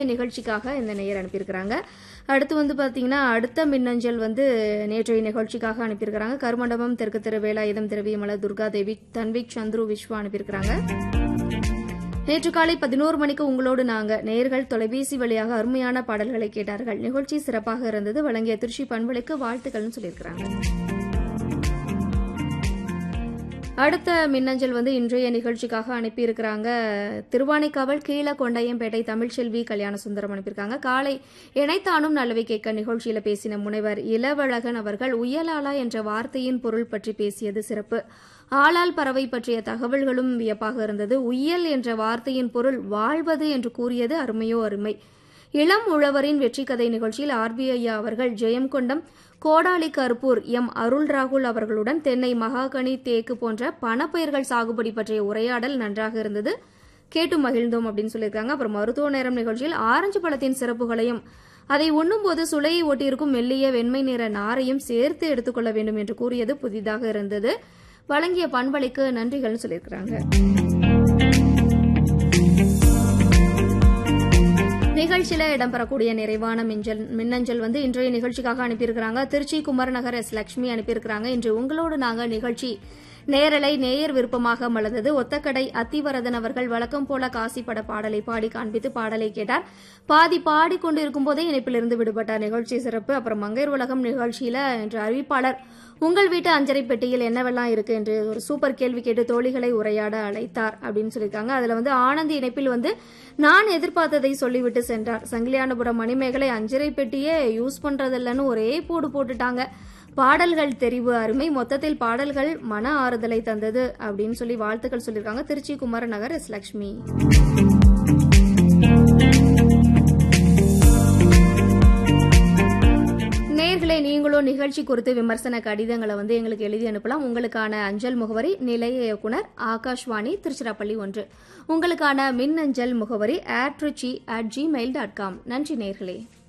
நிகழ்ச்சிக்காக இந்த நேயர் அனுப்பியிருக்கிறாங்க அடுத்து வந்து பாத்தீங்கன்னா அடுத்த மின்னஞ்சல் வந்து நேற்றைய நிகழ்ச்சிக்காக அனுப்பியிருக்கிறாங்க கருமண்டபம் தெற்கு திரு வேலாயுதம் திரவியமல துர்கா தேவி தன்விக் சந்துரு விஸ்வா அனுப்பியிருக்கிறாங்க நேற்று காலை பதினோரு மணிக்கு உங்களோடு நாங்க நேர்கள் தொலைபேசி வழியாக அருமையான பாடல்களை கேட்டார்கள் நிகழ்ச்சி சிறப்பாக இருந்தது வழங்கிய திருச்சி பண்பலைக்கு வாழ்த்துக்கள்னு சொல்லியிருக்கிறாங்க அடுத்த மின்னஞ்சல் வந்து இன்றைய நிகழ்ச்சிக்காக அனுப்பியிருக்கிறாங்க திருவானைக்காவல் கீழகொண்டையம்பேட்டை தமிழ்ச்செல்வி கல்யாண சுந்தரம் அனுப்பியிருக்காங்க காலை இணைத்தானும் நல்லவை கேட்க நிகழ்ச்சியில பேசின முனைவர் இளவழகன் அவர்கள் உயலாளா என்ற வார்த்தையின் பொருள் பற்றி பேசியது சிறப்பு ஆளால் பறவை பற்றிய தகவல்களும் வியப்பாக இருந்தது உயல் என்ற வார்த்தையின் பொருள் வாழ்வது என்று கூறியது அருமையோ அருமை இளம் உழவரின் வெற்றி கதை நிகழ்ச்சியில் ஆர்பிஐ அவர்கள் ஜெயம்கொண்டம் கோடாலி கருப்பூர் எம் அருள் ராகுல் அவர்களுடன் தென்னை மகாகனி தேக்கு போன்ற பணப்பயிர்கள் சாகுபடி பற்றிய உரையாடல் நன்றாக இருந்தது கேட்டு மகிழ்ந்தோம் அப்படின்னு சொல்லியிருக்காங்க அப்புறம் மருத்துவ நேரம் நிகழ்ச்சியில் ஆரஞ்சு பழத்தின் சிறப்புகளையும் அதை உண்ணும்போது சுளையை ஒட்டியிருக்கும் மெல்லிய வெண்மை நிற நாரையும் சேர்த்து எடுத்துக்கொள்ள வேண்டும் என்று கூறியது புதிதாக இருந்தது வழங்கிய பண்பளிக்கு நன்றிகள்னு சொல்லியிருக்கிறாங்க நிகழ்ச்சியில இடம்பெறக்கூடிய நிறைவான மிஞ்சல் மின்னஞ்சல் வந்து இன்றைய நிகழ்ச்சிக்காக அனுப்பியிருக்கிறாங்க திருச்சி குமரநகர் எஸ் லட்சுமி அனுப்பியிருக்கிறாங்க இன்று உங்களோடு நாங்க நிகழ்ச்சி நேரலை நேயர் விருப்பமாக மலர்ந்தது ஒத்தக்கடை அத்திவரதன் அவர்கள் வழக்கம் போல காசி பட பாடலை பாடி காண்பித்து பாடலை கேட்டார் பாதி பாடிக்கொண்டு இருக்கும்போதே இணைப்பிலிருந்து விடுபட்டார் நிகழ்ச்சி சிறப்பு அப்புறம் மங்கையர் உலகம் நிகழ்ச்சியில இன்று அறிவிப்பாளர் உங்கள் வீட்டு அஞ்சரை பெட்டியில் என்னவெல்லாம் இருக்கு என்று ஒரு சூப்பர் கேள்வி கேட்டு தோழிகளை உரையாட அழைத்தார் அப்படின்னு சொல்லியிருக்காங்க அதுல வந்து ஆனந்த் இணைப்பில் வந்து நான் எதிர்பார்த்ததை சொல்லிவிட்டு சென்றார் சங்கிலியானபுரம் மணிமேகலை அஞ்சரை பெட்டியே யூஸ் பண்றதில்லன்னு ஒரே போடு போட்டுட்டாங்க பாடல்கள் தெரிவு அருமை மொத்தத்தில் பாடல்கள் மன ஆறுதலை தந்தது அப்படின்னு சொல்லி வாழ்த்துக்கள் சொல்லியிருக்காங்க திருச்சி குமரநகர் எஸ் லட்சுமி நேர்களை நீங்களும் நிகழ்ச்சி குறித்து விமர்சன கடிதங்களை வந்து எங்களுக்கு எழுதி அனுப்பலாம் உங்களுக்கான அஞ்சல் முகவரி நிலைய இயக்குனர் ஆகாஷ்வாணி திருச்சிராப்பள்ளி ஒன்று உங்களுக்கான மின் அஞ்சல் முகவரி ஆட்ரிச்சி அட் ஜிமெயில் டாட் காம் நன்றி நேர்களே